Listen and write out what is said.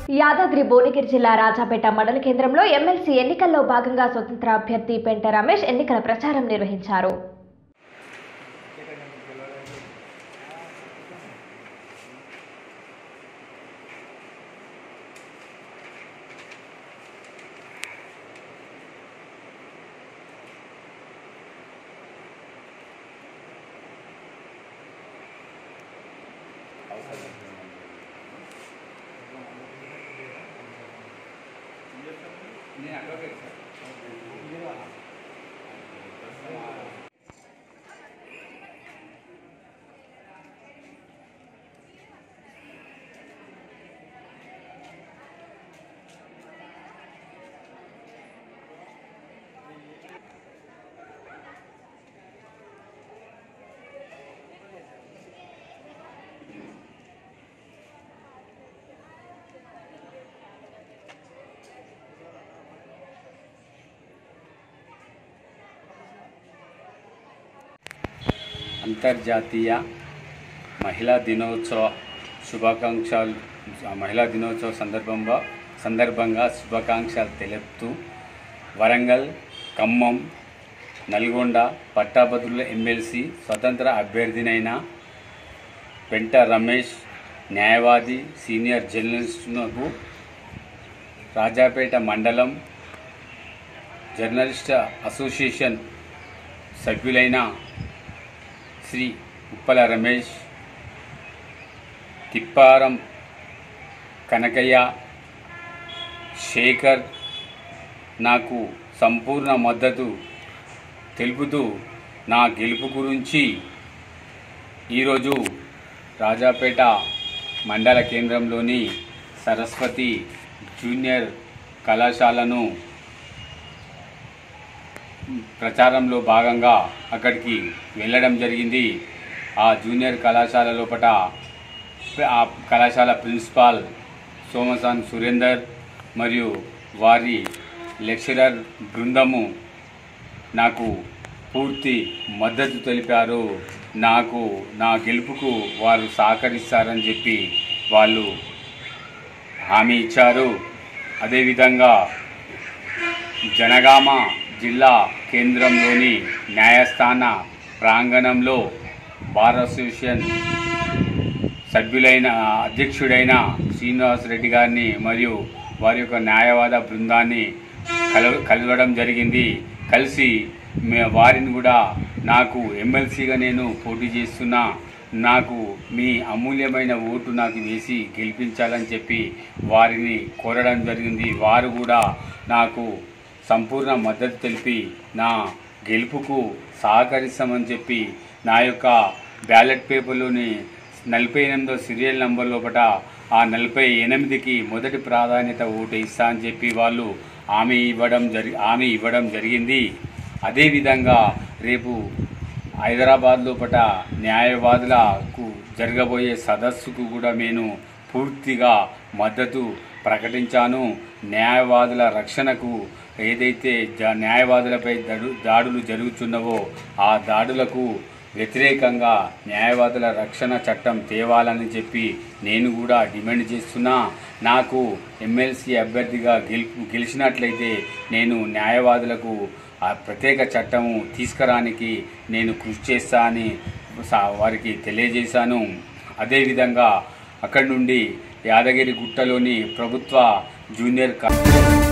యాదాద్రి భువనగిరి జిల్లా రాజాపేట మండల కేంద్రంలో ఎమ్మెల్సీ ఎన్నికల్లో భాగంగా స్వతంత్ర అభ్యర్థి పెంట రమేష్ ఎన్నికల ప్రచారం నిర్వహించారు అంతర్జాతీయ మహిళా దినోత్సవ శుభాకాంక్షలు మహిళా దినోత్సవ సందర్భంగా సందర్భంగా శుభాకాంక్షలు తెలుపుతూ వరంగల్ ఖమ్మం నల్గొండ పట్టాభద్రుల ఎమ్మెల్సీ స్వతంత్ర అభ్యర్థినైన పెంట రమేష్ న్యాయవాది సీనియర్ జర్నలిస్టునకు రాజాపేట మండలం జర్నలిస్ట్ అసోసియేషన్ సభ్యులైన శ్రీ ఉప్పల రమేష్ తిప్పారం కనకయ్య శేఖర్ నాకు సంపూర్ణ మద్దతు తెలుపుతూ నా గెలుపు గురించి ఈరోజు రాజాపేట మండల కేంద్రంలోని సరస్వతి జూనియర్ కళాశాలను ప్రచారంలో భాగంగా అక్కడికి వెళ్ళడం జరిగింది ఆ జూనియర్ కళాశాల లోపల ఆ కళాశాల ప్రిన్సిపాల్ సోమసాన్ సురేందర్ మరియు వారి లెక్చరర్ బృందము నాకు పూర్తి మద్దతు తెలిపారు నాకు నా గెలుపుకు వారు సహకరిస్తారని చెప్పి వాళ్ళు హామీ ఇచ్చారు అదేవిధంగా జనగామ జిల్లా కేంద్రంలోని న్యాయస్థాన ప్రాంగణంలో బార్ అసోసియేషన్ సభ్యులైన అధ్యక్షుడైన శ్రీనివాస్ రెడ్డి గారిని మరియు వారి యొక్క న్యాయవాద బృందాన్ని కల కలవడం జరిగింది కలిసి మే- వారిని కూడా నాకు ఎమ్మెల్సీగా నేను పోటీ చేస్తున్నా నాకు మీ అమూల్యమైన ఓటు నాకు వేసి గెలిపించాలని చెప్పి వారిని కోరడం జరిగింది వారు కూడా నాకు సంపూర్ణ మద్దతు తెలిపి నా గెలుపుకు సహకరిస్తామని చెప్పి నా యొక్క బ్యాలెట్ పేపర్లోని నలభై ఎనిమిదో సీరియల్ నంబర్ లోపల ఆ నలభై ఎనిమిదికి మొదటి ప్రాధాన్యత ఓటు ఇస్తా అని చెప్పి వాళ్ళు హామీ ఇవ్వడం జరి హామీ ఇవ్వడం జరిగింది అదేవిధంగా రేపు హైదరాబాద్ లోపల న్యాయవాదులకు జరగబోయే సదస్సుకు కూడా నేను పూర్తిగా మద్దతు ప్రకటించాను న్యాయవాదుల రక్షణకు ఏదైతే జ న్యాయవాదులపై దడు దాడులు జరుగుతున్నవో ఆ దాడులకు వ్యతిరేకంగా న్యాయవాదుల రక్షణ చట్టం తేవాలని చెప్పి నేను కూడా డిమాండ్ చేస్తున్నా నాకు ఎమ్మెల్సీ అభ్యర్థిగా గెలుపు గెలిచినట్లయితే నేను న్యాయవాదులకు ఆ ప్రత్యేక చట్టము తీసుకురానికి నేను కృషి చేస్తా అని సా- వారికి తెలియజేశాను అదేవిధంగా అక్కడి నుండి యాదగిరి గుట్టలోని ప్రభుత్వ జూనియర్ కా